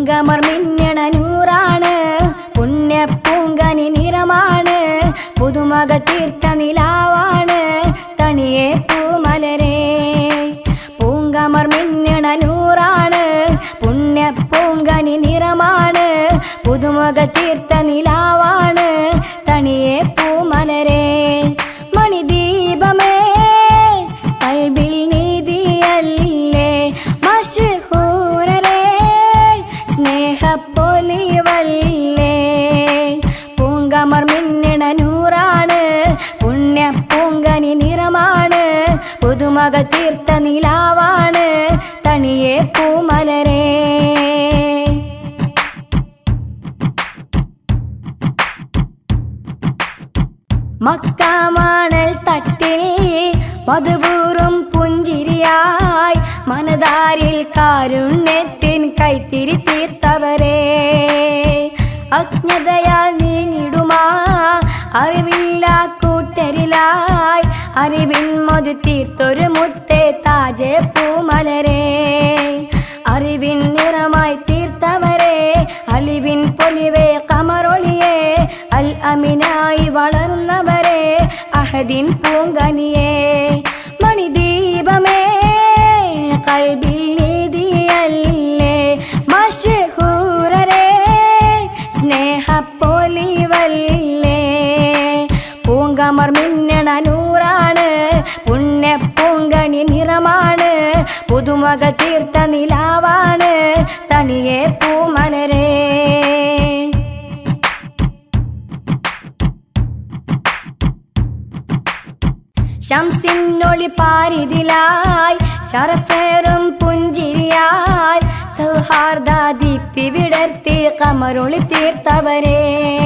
പൂങ്കമർ മിന്നണ നൂറാണ് പുണ്യ പൂങ്കനി നിറമാണ് പുതുമക തീർത്ത നിലാവാണ് തണിയെ പൂമലരെ പൂങ്കമർ മിന്നണ നൂറാണ് പുണ്യ പൂങ്കനി നിറമാണ് പുതുമക തീർത്ത നിലാവാണ് തണിയെ പൂമലരെ മണിദീപമേ കൽബിൽ നീതിയല്ലേ മഷ്ഹൂരരേ സ്നേഹപ്പൊലിവല്ലേ പൂങ്കമർ മിന്നണ നൂറാണ് പുണ്യ പൂങ്കനി നിറമാണ് പുതുമക തീർത്ത നിലാവാണ് തണിയെ പൂമലരേ മക്കാമണൽ തട്ടിൽ മധുപൂറും പുഞ്ചിരിയായി മനതാരിൽ കാരുണ്യത്തിൻ കൈത്തിരി തീർത്തവരെ അജ്ഞതയാൽ നീങ്ങിടുമാ അറിവില്ല കൂട്ടരിലായി അറിവിൻ മധു തീർത്തൊരു മുത്തേ താജെ പൂമലരെ അറിവിൻ നിറമായി തീർത്തവരെ അലിവിൻ പൊലിവേ കമറൊളിയേ അൽ അമിനായി വളർന്നവരെ അഹദിൻ പൂങ്കനിയേ മണിദീപമേ കൽബിൽ നീതിയല്ലേ മഷഹൂരരേ സ്നേഹപ്പൊലിവല്ലേ പൂങ്കമർ മിന്നണ നൂറാണ് പുണ്യ പൂങ്കണി നിറമാണ് പുതുമക തീർത്ത നിലാവാണ് തണിയെ പൂമലരേ ശംസിനൊളി പാരിതിലായി ശരഫേറും പുഞ്ചിരിയായി സൗഹാർദ്ദ ദീപ്തി വിടർത്തി കമറൊളി തീർത്തവരെ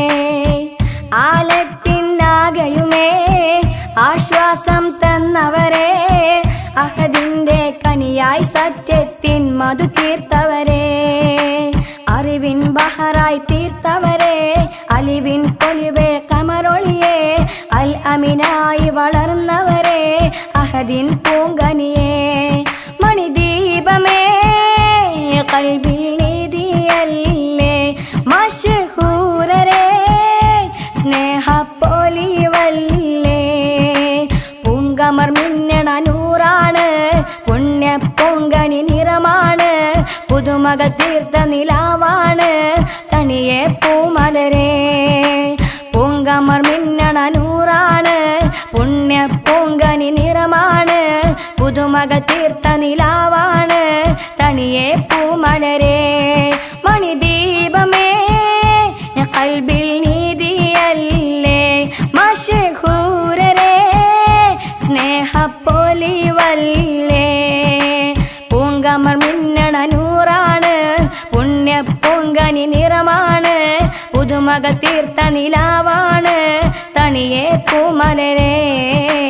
ആലത്തിനാകയുമേ ആശ്വാസം തന്നവരെ അഹദിന്റെ കനിയായി സത്യത്തിൻ മധു തീർത്തവരെ അറിവിൻ ബഹറായി തീർത്തവരെ അലിവിൻ പൊലിവേ കമറൊളിയേ അൽ അമിനായി വളർന്നവരെ അഹദിൻ പൂങ്കനിയേ മണിദീപമേ കൽബിൽ നീതിയല്ലേ മഷഹൂരരേ സ്നേഹപ്പൊലിവല്ലേ പൂങ്കമർ മിന്നണ നൂറാണ് പുണ്യ പൊങ്കണി നിറമാണ് പുതുമക തീർത്ത നിലാവാണ് തണിയെ പൂമലരെ പൂങ്കമർ മിന്നണ നൂറാണ് പുണ്യ പൊങ്കണി നിറമാണ് പുതുമക തീർത്ത നിലാവാണ് തണിയെ പൂമലരെ മണിദീപമേ കൽബിൽ നീതിയല്ലേ മഷഹൂരരേ സ്നേഹപ്പൊലിവല്ലേ പൂങ്കമർ മിന്നണ നൂറാണ് പുണ്യ പൂങ്കണി നിറമാണ് പുതുമക തീർത്ത നിലാവാണ് തണിയെ പൂമലരേ